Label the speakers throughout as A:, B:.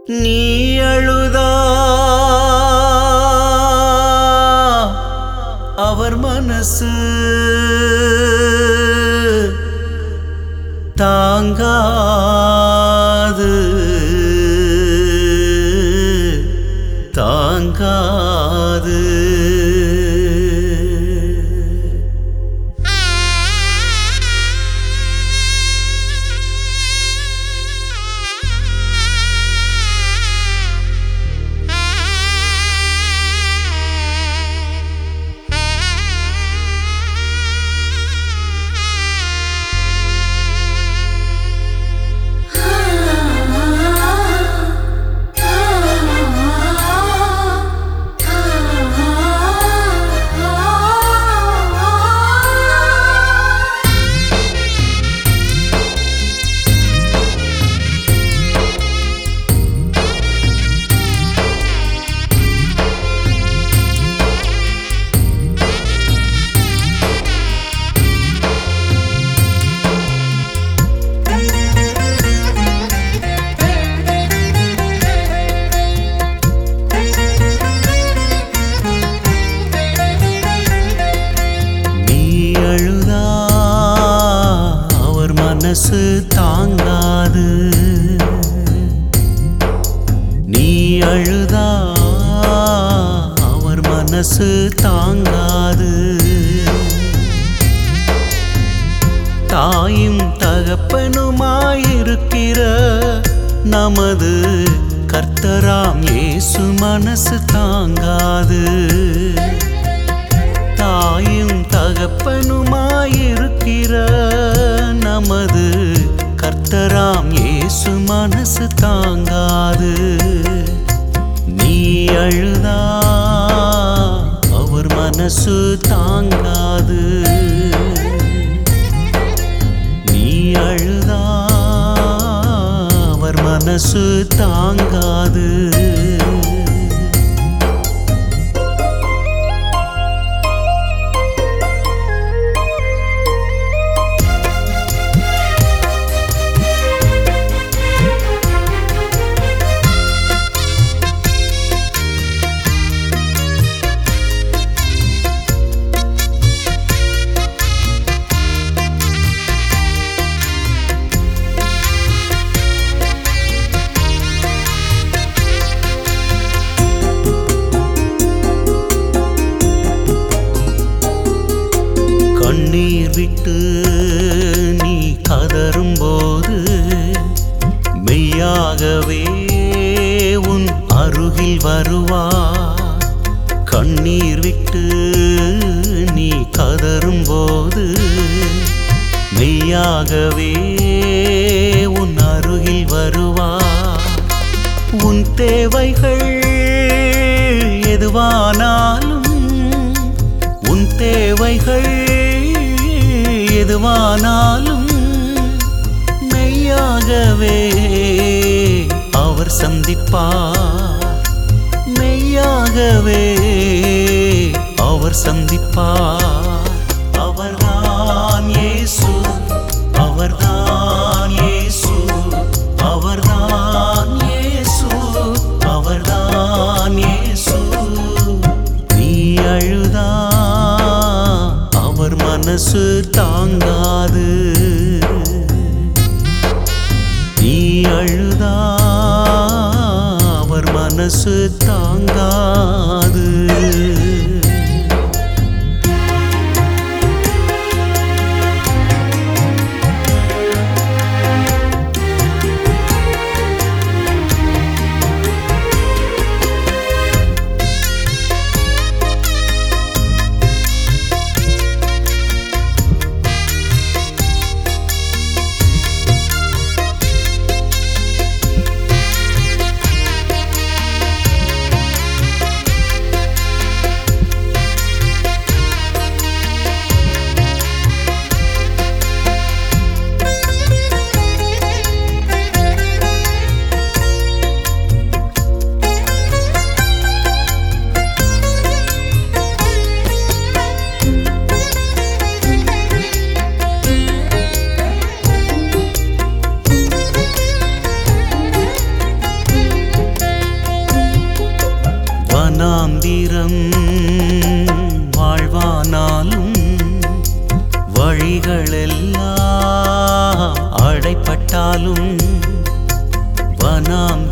A: நீ அழுதா அவர் மனசு தாங்காது தாங்காது நீ அழுதா அவர் மனசு தாங்காது நீ அழுதா அவர் மனசு தாங்காது தாயும் தகப்பனுமாயிருக்கிற நமது கர்த்தராம் இயேசு மனசு தாங்காது தாயும் தகப்பனுமாயிருக்கிற நமது கர்த்தராம் இயேசு மனசு தாங்காது நீ அழுதா அவர் மனசு தாங்காது நீ அழுதா அவர் மனசு தாங்காது கண்ணீர் விட்டு நீ கதறும்போது மெய்யாகவே உன் அருகில் வருவா கண்ணீர் விட்டு நீ கதறும்போது மெய்யாகவே உன் அருகில் வருவா உன் தேவைகள் எதுவானாலும் உன் தேவைகள் எதுவானாலும் மெய்யாகவே அவர் சந்திப்பார் மெய்யாகவே அவர் சந்திப்பார் அவர்தான் இயேசு அவர்தான் இயேசு அவர்தான் இயேசு அவர்தான் இயேசு நீ அழுதா அவர் மனசு தாங்காது நீ அழுதா அவர் மனசு தாங்காது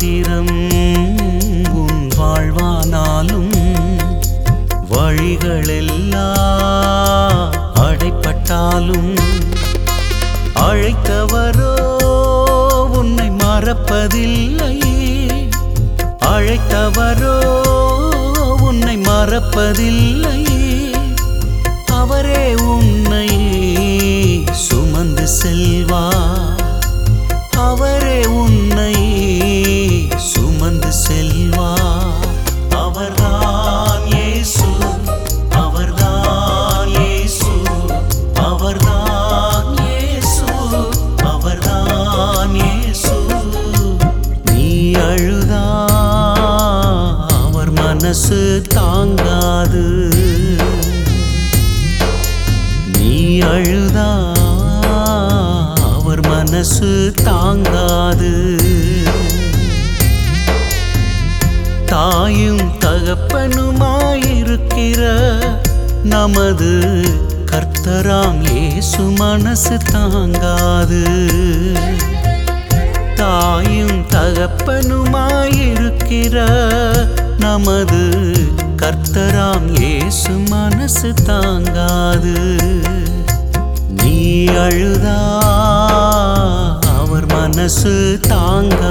A: மாத்திரம் உன் வாழ்வானாலும் வழிகளெல்லாம் அடைப்பட்டாலும் அழைத்தவரோ உன்னை மறப்பதில்லையே அழைத்தவரோ உன்னை மறப்பதில்லையே அவரே உன்னை சுமந்து செல்வா அவரே உன்னை சுமந்து செல்வா அவர்தான் இயேசு அவர்தான் இயேசு அவர்தான் இயேசு அவர்தான் இயேசு நீ அழுதா அவர் மனசு தாங்காது நீ அழுதா அவர் மனசு தாங்காது தாயும் தகப்பனுமாயிருக்கிற நமது கர்த்தராம் இயேசு மனசு தாங்காது தாயும் தகப்பனுமாயிருக்கிற நமது கர்த்தராம் இயேசு மனசு தாங்காது நீ அழுதா அவர் மனசு தாங்க